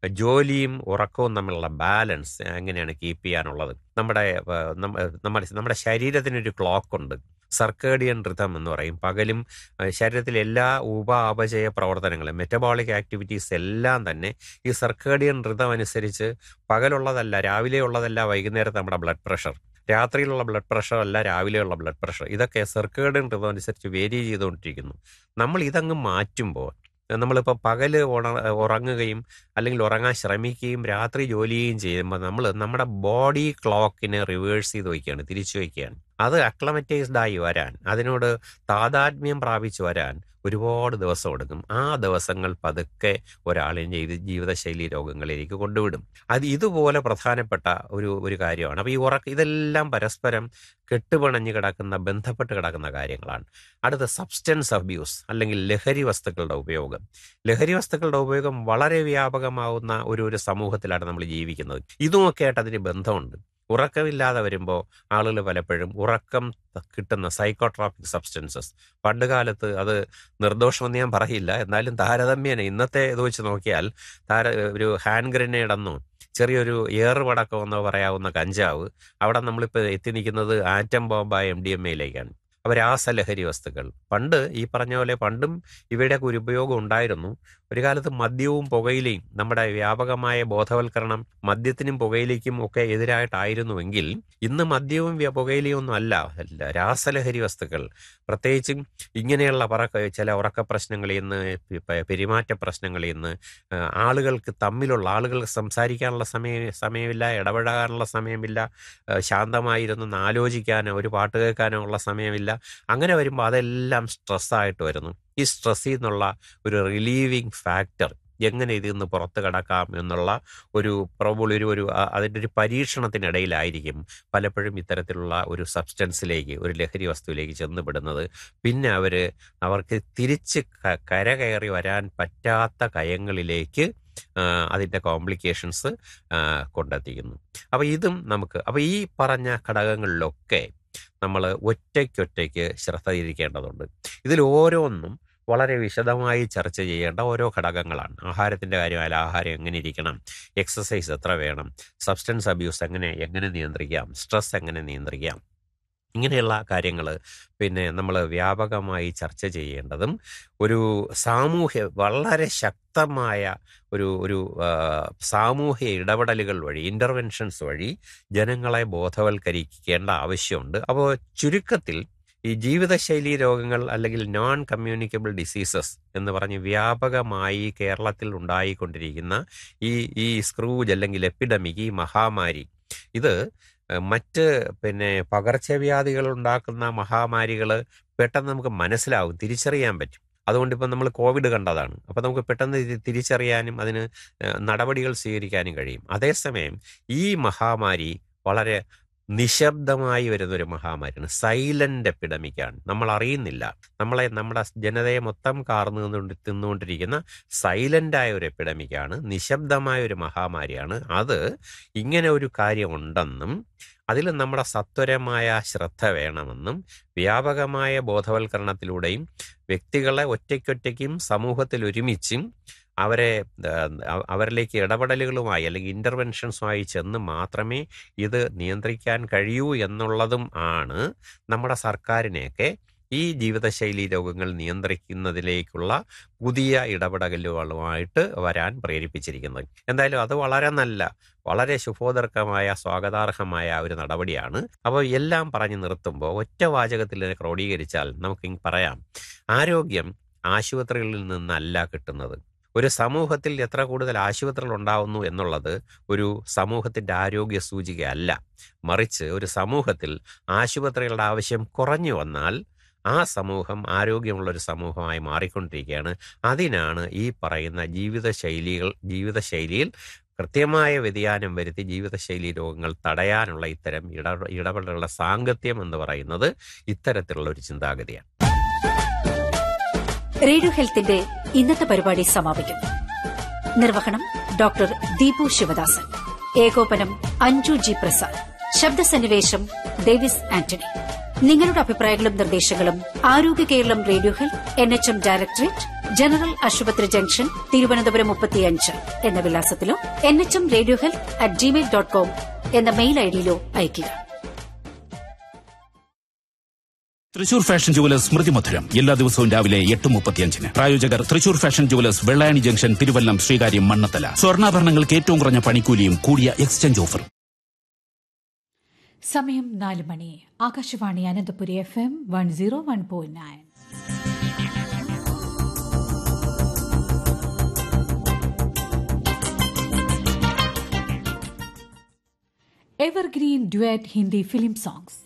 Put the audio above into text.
ജോലിയും ഉറക്കവും തമ്മിലുള്ള ബാലൻസ് എങ്ങനെയാണ് കീപ്പ് ചെയ്യാനുള്ളത് നമ്മുടെ ഏഹ്, നമ്മ- നമ്മുടെ നമ്മുടെ ശരീരത്തിനൊരു ക്ലോക്ക് ഉണ്ട് സർക്കേഡിയൻ റിതം എന്ന് പറയും പകലും ഏഹ്, ശരീരത്തിലെ എല്ലാ ഉപ അപചയ പ്രവർത്തനങ്ങളും മെറ്റബോളിക് ആക്ടിവിറ്റീസ് എല്ലാം തന്നെ ഈ സർക്കേഡിയൻ റിതം അനുസരിച്ച് പകലുള്ളതല്ല രാവിലെ ഉള്ളതല്ല വൈകുന്നേരത്തെ നമ്മുടെ ബ്ലഡ് പ്രഷർ രാത്രിയിലുള്ള ബ്ലഡ് പ്രഷർ അല്ല രാവിലെയുള്ള ബ്ലഡ് പ്രഷർ ഇതൊക്കെ സർക്കേഡിയൻ റിതം അനുസരിച്ച് വേരി ചെയ്തുകൊണ്ടിരിക്കുന്നു നമ്മൾ ഇതങ്ങ് മാറ്റുമ്പോൾ നമ്മളിപ്പോൾ പകല് ഉണ ഉറങ്ങുകയും അല്ലെങ്കിൽ ഉറങ്ങാൻ ശ്രമിക്കുകയും രാത്രി ജോലി ചെയ്യുകയും ചെയ്യുമ്പോൾ നമ്മൾ നമ്മുടെ ബോഡി ക്ലോക്കിനെ റിവേഴ്സ് ചെയ്ത് വയ്ക്കുകയാണ് തിരിച്ചു വയ്ക്കുകയാണ് അത് അക്ലമറ്റൈസ്ഡ് ആയി വരാൻ അതിനോട് താതാത്മ്യം പ്രാപിച്ചു വരാൻ ഒരുപാട് ദിവസം എടുക്കും ആ ദിവസങ്ങൾ പതുക്കെ ഒരാളെ ചെയ്ത് ജീവിതശൈലി രോഗങ്ങളിലേക്ക് കൊണ്ടുവിടും അത് ഇതുപോലെ പ്രധാനപ്പെട്ട ഒരു ഒരു കാര്യമാണ് അപ്പോൾ ഈ ഉറക്ക ഇതെല്ലാം പരസ്പരം കെട്ടുപിണഞ്ഞ് കിടക്കുന്ന ബന്ധപ്പെട്ട് കിടക്കുന്ന കാര്യങ്ങളാണ് അടുത്ത സബ്സ്റ്റൻസ് അബ്യൂസ് അല്ലെങ്കിൽ ലഹരി വസ്തുക്കളുടെ ഉപയോഗം ലഹരി വസ്തുക്കളുടെ ഉപയോഗം വളരെ വ്യാപകമാവുന്ന ഒരു ഒരു സമൂഹത്തിലാണ് നമ്മൾ ജീവിക്കുന്നത് ഇതുമൊക്കെ ആയിട്ട് അതിന് ബന്ധമുണ്ട് ഉറക്കമില്ലാതെ വരുമ്പോൾ ആളുകൾ പലപ്പോഴും ഉറക്കം കിട്ടുന്ന സൈക്കോട്രോപിക് സബ്സ്റ്റൻസസ് പണ്ട് കാലത്ത് അത് നിർദോഷമെന്ന് ഞാൻ പറയില്ല എന്നാലും താരതമ്യേന ഇന്നത്തെ ഇത് വെച്ച് നോക്കിയാൽ താര ഒരു ഹാൻഡ് ഗ്രനേഡ് എന്നോ ചെറിയൊരു ഏറുപടക്കം എന്നോ പറയാവുന്ന കഞ്ചാവ് അവിടെ നമ്മളിപ്പോൾ എത്തി നിൽക്കുന്നത് ആറ്റം ബോംബായ എം ഡി എം എയിലേക്കാണ് അപ്പോൾ രാസലഹരി വസ്തുക്കൾ പണ്ട് ഈ പറഞ്ഞ പോലെ പണ്ടും ഇവയുടെയൊക്കെ ഒരു ഉപയോഗം ഉണ്ടായിരുന്നു ഒരു കാലത്ത് മദ്യവും പുകയിലയും നമ്മുടെ വ്യാപകമായ ബോധവൽക്കരണം മദ്യത്തിനും പുകയിലേക്കും ഒക്കെ എതിരായിട്ടായിരുന്നുവെങ്കിൽ ഇന്ന് മദ്യവും വ്യ- പുകയിലയും ഒന്നും അല്ല അല്ല രാസലഹരി വസ്തുക്കൾ പ്രത്യേകിച്ചും ഇങ്ങനെയുള്ള പറക്ക ചില ഉറക്ക പ്രശ്നങ്ങളിൽ നിന്ന് പി- പ- പെരുമാറ്റ പ്രശ്നങ്ങളിൽ നിന്ന് ആ, ആളുകൾക്ക് തമ്മിലുള്ള ആളുകൾക്ക് സംസാരിക്കാനുള്ള സമയം സമയമില്ല ഇടപഴകാനുള്ള സമയമില്ല ആ, ശാന്തമായിരുന്ന് ആലോചിക്കാനോ ഒരു പാട്ട് കേൾക്കാനോ ഉള്ള സമയമില്ല അങ്ങനെ വരുമ്പോൾ അതെല്ലാം സ്ട്രെസ്സായിട്ട് വരുന്നു ഈ സ്ട്രെസ്സിൽ നിന്നുള്ള ഒരു റിലീവിങ് ഫാക്ടർ എങ്ങനെ ഇതിൽ നിന്ന് പുറത്ത് കടക്കാം എന്നുള്ള ഒരു പ്രോബിൾ ഒരു ഒരു ആ, അതിൻ്റെ ഒരു പരീക്ഷണത്തിനിടയിലായിരിക്കും പലപ്പോഴും ഇത്തരത്തിലുള്ള ഒരു സബ്സ്റ്റൻസിലേക്ക് ഒരു ലഹരി വസ്തുവിലേക്ക് ചെന്നുപെടുന്നത് പിന്നെ അവർ അവർക്ക് തിരിച്ച് ക- കരകയറി വരാൻ പറ്റാത്ത കയങ്ങളിലേക്ക് ആ, അതിൻ്റെ കോംപ്ലിക്കേഷൻസ് കൊണ്ടെത്തിക്കുന്നു അപ്പോൾ ഇതും നമുക്ക് അപ്പോൾ ഈ പറഞ്ഞ ഘടകങ്ങളിലൊക്കെ നമ്മൾ ഒറ്റയ്ക്കൊറ്റയ്ക്ക് ശ്രദ്ധ തിരിക്കേണ്ടതുണ്ട് ഇതിൽ ഓരോന്നും വളരെ വിശദമായി ചർച്ച ചെയ്യേണ്ട ഓരോ ഘടകങ്ങളാണ് ആഹാരത്തിൻ്റെ കാര്യമായാലും ആഹാരം എങ്ങനെ ഇരിക്കണം എക്സസൈസ് എത്ര വേണം സബ്സ്റ്റൻസ് അബ്യൂസ് എങ്ങനെ എങ്ങനെ നിയന്ത്രിക്കാം സ്ട്രെസ് എങ്ങനെ നിയന്ത്രിക്കാം ഇങ്ങനെയുള്ള കാര്യങ്ങൾ പിന്നെ നമ്മൾ വ്യാപകമായി ചർച്ച ചെയ്യേണ്ടതും ഒരു സാമൂഹ്യ വളരെ ശക്തമായ ഒരു ഒരു ആ, സാമൂഹ്യ ഇടപെടലുകൾ വഴി ഇൻ്റർവെൻഷൻസ് വഴി ജനങ്ങളെ ബോധവൽക്കരിക്കേണ്ട ആവശ്യമുണ്ട് അപ്പോൾ ചുരുക്കത്തിൽ ഈ ജീവിതശൈലി രോഗങ്ങൾ അല്ലെങ്കിൽ നോൺ കമ്മ്യൂണിക്കബിൾ ഡിസീസസ് എന്ന് പറഞ്ഞ് വ്യാപകമായി കേരളത്തിൽ ഉണ്ടായിക്കൊണ്ടിരിക്കുന്ന ഈ ഈ സ്ക്രൂജ് അല്ലെങ്കിൽ എപ്പിഡമിക് ഈ മഹാമാരി ഇത് ഏഹ്, മറ്റ് പിന്നെ പകർച്ചവ്യാധികൾ ഉണ്ടാക്കുന്ന മഹാമാരികൾ പെട്ടെന്ന് നമുക്ക് മനസ്സിലാവും തിരിച്ചറിയാൻ പറ്റും അതുകൊണ്ട് ഇപ്പം നമ്മൾ കോവിഡ് കണ്ടതാണ് അപ്പോൾ നമുക്ക് പെട്ടെന്ന് ഇത് തിരിച്ചറിയാനും അതിന് ഏഹ്, നടപടികൾ സ്വീകരിക്കാനും കഴിയും അതേസമയം ഈ മഹാമാരി വളരെ നിശബ്ദമായി വരുന്ന ഒരു മഹാമാരിയാണ് സൈലന്റ് എപ്പിഡമിക്കാണ് നമ്മൾ അറിയുന്നില്ല നമ്മളെ നമ്മുടെ ജനതയെ മൊത്തം കാർന്നു നിന്നുകൊണ്ട് തിന്നുകൊണ്ടിരിക്കുന്ന സൈലന്റായ ഒരു എപ്പിഡമിക്കാണ് നിശബ്ദമായ ഒരു മഹാമാരിയാണ് അത് ഇങ്ങനെ ഒരു കാര്യമുണ്ടെന്നും അതിൽ നമ്മുടെ സത്വരമായ ശ്രദ്ധ വേണമെന്നും വ്യാപകമായ ബോധവൽക്കരണത്തിലൂടെയും വ്യക്തികളെ ഒറ്റയ്ക്കൊറ്റയ്ക്കും സമൂഹത്തിൽ ഒരുമിച്ചും അവരെ ആ, അവ- അവരിലേക്ക് ഇടപെടലുകളുമായി അല്ലെങ്കിൽ ഇൻ്റർവെൻഷൻസുമായി ചെന്ന് മാത്രമേ ഇത് നിയന്ത്രിക്കാൻ കഴിയൂ എന്നുള്ളതും ആണ് നമ്മുടെ സർക്കാരിനെയൊക്കെ ഈ ജീവിതശൈലി രോഗങ്ങൾ നിയന്ത്രിക്കുന്നതിലേക്കുള്ള പുതിയ ഇടപെടലുകളുമായിട്ട് വരാൻ പ്രേരിപ്പിച്ചിരിക്കുന്നത് എന്തായാലും അത് വളരെ നല്ല വളരെ ശുഭോദർക്കമായ സ്വാഗതാർഹമായ ഒരു നടപടിയാണ് അപ്പോൾ എല്ലാം പറഞ്ഞു നിർത്തുമ്പോൾ ഒറ്റ വാചകത്തിൽ ഇതിനെ ക്രോഡീകരിച്ചാൽ നമുക്ക് ഇങ് പറയാം ആരോഗ്യം ആശുപത്രികളിൽ നിന്നല്ല കിട്ടുന്നത് ഒരു സമൂഹത്തിൽ എത്ര കൂടുതൽ ആശുപത്രികൾ ഉണ്ടാവുന്നു എന്നുള്ളത് ഒരു സമൂഹത്തിൻ്റെ ആരോഗ്യ സൂചികയല്ല മറിച്ച് ഒരു സമൂഹത്തിൽ ആശുപത്രികളുടെ ആവശ്യം കുറഞ്ഞു വന്നാൽ ആ സമൂഹം ആരോഗ്യമുള്ള ഒരു സമൂഹമായി മാറിക്കൊണ്ടിരിക്കുകയാണ് അതിനാണ് ഈ പറയുന്ന ജീവിതശൈലികൾ ജീവിതശൈലിയിൽ കൃത്യമായ വ്യതിയാനം വരുത്തി ജീവിതശൈലി രോഗങ്ങൾ തടയാനുള്ള ഇത്തരം ഇട ഇടപെടലുകളുടെ സാങ്കത്യം എന്ന് പറയുന്നത് ഇത്തരത്തിലുള്ള ഒരു ചിന്താഗതിയാണ് റേഡിയോ ഹെൽത്തിന്റെ ഇന്നത്തെ പരിപാടി സമാപിക്കുന്നു നിർവഹണം ഡോക്ടർ ദീപു ശിവദാസൻ ഏകോപനം അഞ്ജു ജി പ്രസാദ് ശബ്ദസന്നിവേശം ഡേവിസ് ആന്റണി നിങ്ങളുടെ അഭിപ്രായങ്ങളും നിർദ്ദേശങ്ങളും ആരോഗ്യ Keralam radio health N H M directorate general ആശുപത്രി ജംഗ്ഷൻ തിരുവനന്തപുരം മുപ്പത്തിയഞ്ച് എന്ന വിലാസത്തിലോ N H M radio health at Gmail dot com എന്ന മെയിൽ ഐഡിയിലോ അയയ്ക്കുക തൃശൂർ ഫാഷൻ ജുവലേഴ്സ് സ്മൃതി മധുരം എല്ലാ ദിവസവും രാവിലെ എട്ട് മുപ്പത്തിയഞ്ചിന് പ്രായോജകർ Thrissur fashion jewellers Vellayani junction Thiruvallam Sreekaryam Mannanthala സ്വർണ്ണാഭരണങ്ങൾക്ക് ഏറ്റവും കുറഞ്ഞ പണിക്കൂലിയും കൂടിയ എക്സ്ചേഞ്ച് ഓഫറും സമയം നാല് മണി Akashvani Ananthapuri F M one zero one point nine evergreen duet Hindi film songs